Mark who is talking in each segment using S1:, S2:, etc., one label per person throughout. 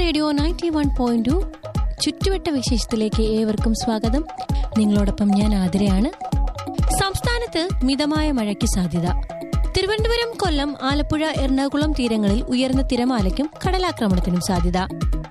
S1: radio ninety one point ചുറ്റുവട്ട വിശേഷത്തിലേക്ക് ഏവർക്കും സ്വാഗതം നിങ്ങളോടൊപ്പം ഞാൻ ആതിരയാണ് സംസ്ഥാനത്ത് മിതമായ മഴയ്ക്ക് സാധ്യത തിരുവനന്തപുരം കൊല്ലം ആലപ്പുഴ എറണാകുളം തീരങ്ങളിൽ ഉയർന്ന തിരമാലയ്ക്കും കടലാക്രമണത്തിനും സാധ്യത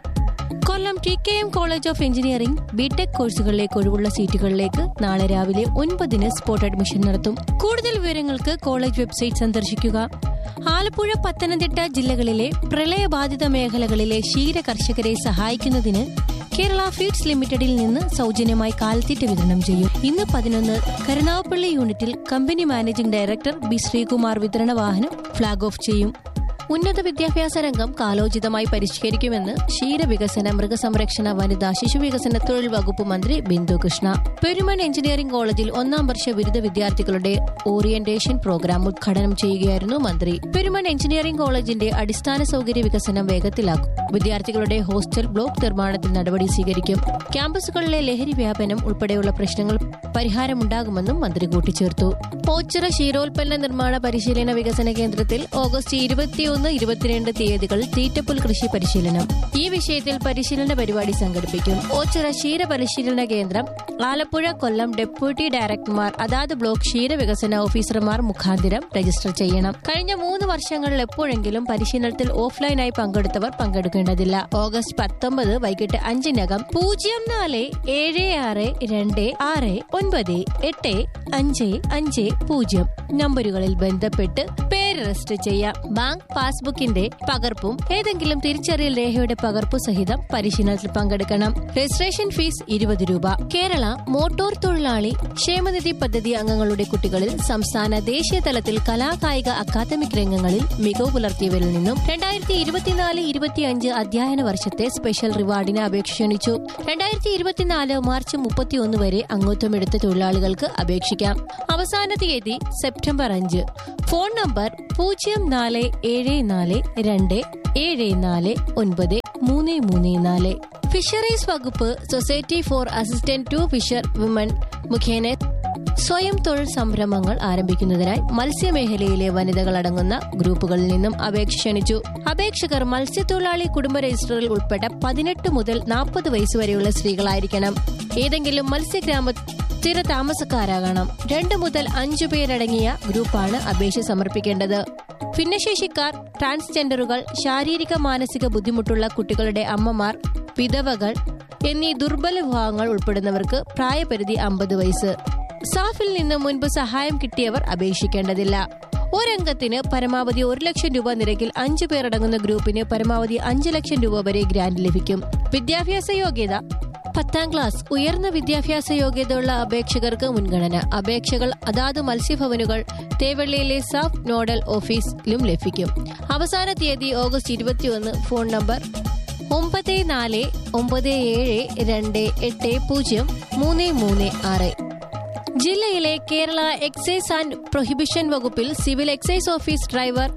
S1: Kollam T K M college of engineering B Tech കോഴ്സുകളിലേക്ക് ഒഴിവുള്ള സീറ്റുകളിലേക്ക് നാളെ രാവിലെ ഒൻപതിന് സ്പോട്ട് അഡ്മിഷൻ നടത്തും കൂടുതൽ വിവരങ്ങൾക്ക് കോളേജ് വെബ്സൈറ്റ് സന്ദർശിക്കുക ആലപ്പുഴ പത്തനംതിട്ട ജില്ലകളിലെ പ്രളയബാധിത മേഖലകളിലെ ക്ഷീര കർഷകരെ സഹായിക്കുന്നതിന് കേരള ഫീഡ്സ് ലിമിറ്റഡിൽ നിന്ന് സൗജന്യമായി കാൽത്തീറ്റ വിതരണം ചെയ്യും ഇന്ന് പതിനൊന്ന് കരുനാഗപ്പള്ളി യൂണിറ്റിൽ company managing director B Sreekumar വിതരണ വാഹനം ഫ്ളാഗ് ഓഫ് ചെയ്യും ഉന്നത വിദ്യാഭ്യാസ രംഗം കാലോചിതമായി പരിഷ്കരിക്കുമെന്ന് ക്ഷീരവികസന മൃഗസംരക്ഷണ വനിതാ ശിശുവികസന തൊഴിൽ വകുപ്പ് മന്ത്രി ബിന്ദു കൃഷ്ണ പെരുമൺ എഞ്ചിനീയറിംഗ് കോളേജിൽ ഒന്നാം വർഷ ബിരുദ വിദ്യാർത്ഥികളുടെ ഓറിയന്റേഷൻ പ്രോഗ്രാം ഉദ്ഘാടനം ചെയ്യുകയായിരുന്നു മന്ത്രി പെരുമൺ എഞ്ചിനീയറിംഗ് കോളേജിന്റെ അടിസ്ഥാന സൗകര്യ വികസനം വേഗത്തിലാക്കും വിദ്യാർത്ഥികളുടെ ഹോസ്റ്റൽ ബ്ലോക്ക് നിർമ്മാണത്തിൽ നടപടി സ്വീകരിക്കും ക്യാമ്പസുകളിലെ ലഹരി വ്യാപനം ഉൾപ്പെടെയുള്ള പ്രശ്നങ്ങൾ പരിഹാരമുണ്ടാകുമെന്നും മന്ത്രി കൂട്ടിച്ചേർത്തു ഓച്ചിറ ക്ഷീരോൽപ്പന്ന നിർമ്മാണ പരിശീലന വികസന കേന്ദ്രത്തിൽ ഓഗസ്റ്റ് ഇരുപത്തിയൊന്ന് ഇരുപത്തിരണ്ട് തീയതികൾ തീറ്റപ്പുൽ കൃഷി പരിശീലനം ഈ വിഷയത്തിൽ പരിശീലന പരിപാടി സംഘടിപ്പിക്കും ഓച്ചിറ ക്ഷീര പരിശീലന കേന്ദ്രം ആലപ്പുഴ കൊല്ലം ഡെപ്യൂട്ടി ഡയറക്ടർമാർ അതാത് ബ്ലോക്ക് ക്ഷീര വികസന ഓഫീസർമാർ മുഖാന്തിരം രജിസ്റ്റർ ചെയ്യണം കഴിഞ്ഞ മൂന്ന് വർഷങ്ങളിൽ എപ്പോഴെങ്കിലും പരിശീലനത്തിൽ ഓഫ്ലൈനായി പങ്കെടുത്തവർ പങ്കെടുക്കേണ്ടതില്ല ഓഗസ്റ്റ് പത്തൊമ്പത് വൈകിട്ട് അഞ്ചിനകം പൂജ്യം നാല് ഏഴ് ആറ് രണ്ട് ആറ് ഒൻപത് എട്ട് അഞ്ച് അഞ്ച് പൂജ്യം നമ്പറുകളിൽ ബന്ധപ്പെട്ട് പേര് രജിസ്റ്റർ ചെയ്യാം ബാങ്ക് പാസ്ബുക്കിന്റെ പകർപ്പും ഏതെങ്കിലും തിരിച്ചറിയൽ രേഖയുടെ പകർപ്പു സഹിതം പരിശീലനത്തിൽ പങ്കെടുക്കണം രജിസ്ട്രേഷൻ ഫീസ് ഇരുപത് രൂപ കേരള മോട്ടോർ തൊഴിലാളി ക്ഷേമനിധി പദ്ധതി അംഗങ്ങളുടെ കുട്ടികളിൽ സംസ്ഥാന ദേശീയ തലത്തിൽ കലാകായിക അക്കാദമിക് രംഗങ്ങളിൽ മികവ് പുലർത്തിയവരിൽ നിന്നും രണ്ടായിരത്തി ഇരുപത്തിനാല് ഇരുപത്തിയഞ്ച് അധ്യയന വർഷത്തെ സ്പെഷ്യൽ റിവാർഡിന് അപേക്ഷ ക്ഷണിച്ചു രണ്ടായിരത്തി ഇരുപത്തിനാല് മാർച്ച് മുപ്പത്തിയൊന്ന് വരെ അംഗത്വമെടുത്ത തൊഴിലാളികൾക്ക് അപേക്ഷിക്കാം അവസാന തീയതി സെപ്റ്റംബർ അഞ്ച് ഫോൺ നമ്പർ പൂജ്യം നാല് ഏഴ് നാല് രണ്ട് ഏഴ് നാല് ഒൻപത് മൂന്ന് മൂന്ന് നാല് ഫിഷറീസ് വകുപ്പ് society for assistant to fisher women മുഖേന സ്വയം തൊഴിൽ സംരംഭങ്ങൾ ആരംഭിക്കുന്നതിനായി മത്സ്യമേഖലയിലെ വനിതകൾ അടങ്ങുന്ന ഗ്രൂപ്പുകളിൽ നിന്നും അപേക്ഷ ക്ഷണിച്ചു അപേക്ഷകർ മത്സ്യത്തൊഴിലാളി കുടുംബ രജിസ്റ്ററിൽ ഉൾപ്പെട്ട പതിനെട്ട് മുതൽ നാൽപ്പത് വയസ്സുവരെയുള്ള സ്ത്രീകളായിരിക്കണം ഏതെങ്കിലും മത്സ്യഗ്രാമ സ്ഥിര താമസക്കാരാകണം രണ്ട് മുതൽ അഞ്ചു പേരടങ്ങിയ ഗ്രൂപ്പാണ് അപേക്ഷ സമർപ്പിക്കേണ്ടത് ഭിന്നശേഷിക്കാർ ട്രാൻസ്ജെൻഡറുകൾ ശാരീരിക മാനസിക ബുദ്ധിമുട്ടുള്ള കുട്ടികളുടെ അമ്മമാർ വിധവകൾ എന്നീ ദുർബല വിഭാഗങ്ങൾ ഉൾപ്പെടുന്നവർക്ക് പ്രായപരിധി അമ്പത് വയസ്സ് സാഫിൽ നിന്ന് മുൻപ് സഹായം കിട്ടിയവർ അപേക്ഷിക്കേണ്ടതില്ല ഒരംഗത്തിന് പരമാവധി ഒരു ലക്ഷം രൂപ നിരക്കിൽ അഞ്ചു പേരടങ്ങുന്ന ഗ്രൂപ്പിന് പരമാവധി അഞ്ച് ലക്ഷം രൂപ വരെ ഗ്രാന്റ് ലഭിക്കും വിദ്യാഭ്യാസ യോഗ്യത പത്താം ക്ലാസ് ഉയർന്ന വിദ്യാഭ്യാസ യോഗ്യതയുള്ള അപേക്ഷകർക്ക് മുൻഗണന അപേക്ഷകൾ അതാത് മത്സ്യഭവനുകൾ തേവള്ളിയിലെ സാഫ് നോഡൽ ഓഫീസിലും ലഭിക്കും അവസാന തീയതി ഓഗസ്റ്റ് ഇരുപത്തിയൊന്ന് ഫോൺ നമ്പർ ഒമ്പത് നാല് ഒമ്പത് ഏഴ് രണ്ട് എട്ട് പൂജ്യം മൂന്ന് മൂന്ന് ആറ് ജില്ലയിലെ കേരള എക്സൈസ് ആൻഡ് പ്രൊഹിബിഷൻ വകുപ്പിൽ സിവിൽ എക്സൈസ് ഓഫീസ് ഡ്രൈവർ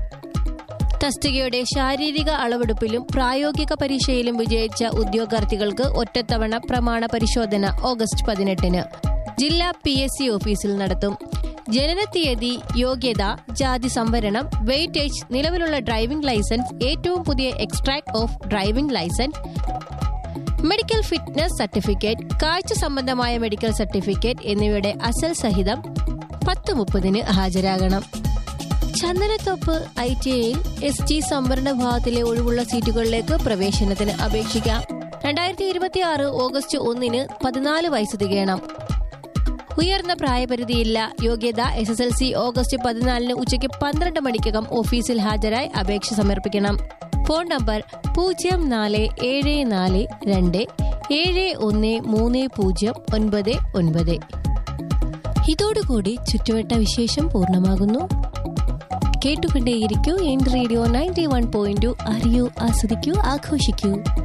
S1: തസ്തികയുടെ ശാരീരിക അളവെടുപ്പിലും പ്രായോഗിക പരീക്ഷയിലും വിജയിച്ച ഉദ്യോഗാർത്ഥികൾക്ക് ഒറ്റത്തവണ പ്രമാണ പരിശോധന ഓഗസ്റ്റ് പതിനെട്ടിന് ജില്ലാ പി എസ് സി ഓഫീസിൽ നടത്തും ജനനത്തീയതി യോഗ്യത ജാതി സംവരണം വെയിറ്റേജ് നിലവിലുള്ള ഡ്രൈവിംഗ് ലൈസൻസ് ഏറ്റവും പുതിയ extract of driving licence medical fitness certificate കാഴ്ച സംബന്ധമായ മെഡിക്കൽ സർട്ടിഫിക്കറ്റ് എന്നിവയുടെ അസൽ സഹിതം പത്ത് മുപ്പതിന് ഹാജരാകണം ചന്ദനത്തോപ്പ് ഐ ടി ഐയിൽ എസ് ടി സംവരണ വിഭാഗത്തിലെ ഒഴിവുള്ള സീറ്റുകളിലേക്ക് പ്രവേശനത്തിന് അപേക്ഷിക്കാം രണ്ടായിരത്തി ഇരുപത്തി ആറ് ഓഗസ്റ്റ് ഒന്നിന് പതിനാല് വയസ്സ് തികയണം ഉയർന്ന പ്രായപരിധിയില്ല യോഗ്യത S S L C August പതിനാലിന് ഉച്ചയ്ക്ക് പന്ത്രണ്ട് മണിക്കകം ഓഫീസിൽ ഹാജരായി അപേക്ഷ സമർപ്പിക്കണം ഫോൺ നമ്പർ പൂജ്യം നാല് ഏഴ് നാല് രണ്ട് ഏഴ് ഒന്ന് മൂന്ന് പൂജ്യം ഒൻപത് ഒൻപത് ഇതോടുകൂടി ചുറ്റുവട്ട വിശേഷം പൂർണ്ണമാകുന്നു കേട്ടുകൊണ്ടേയിരിക്കൂ എൻ റേഡിയോ നയൻറ്റി വൺ പോയിന്റ് അറിയൂ ആസ്വദിക്കൂ ആഘോഷിക്കൂ